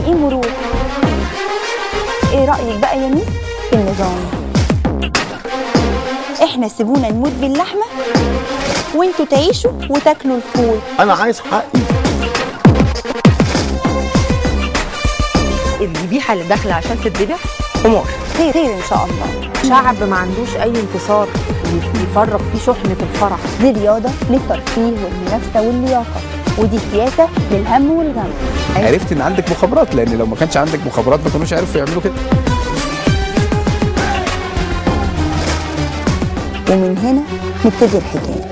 ايه مرور ايه رايك بقى يا ميس في النظام احنا سيبونا نموت باللحمه وانتوا تعيشوا وتاكلوا الفول انا عايز حقي الذبيحه اللي داخله عشان تتذبح حمار خير خير ان شاء الله شعب ما عندوش اي انتصار يفرغ فيه شحنه الفرح دي رياضه للترفيه والمنافسه واللياقه ودي سياسه للهم والغم عرفت ان عندك مخابرات لان لو ما كانش عندك مخابرات ما كانوش عرفوا يعملوا كده ومن هنا نبتدي الحكايه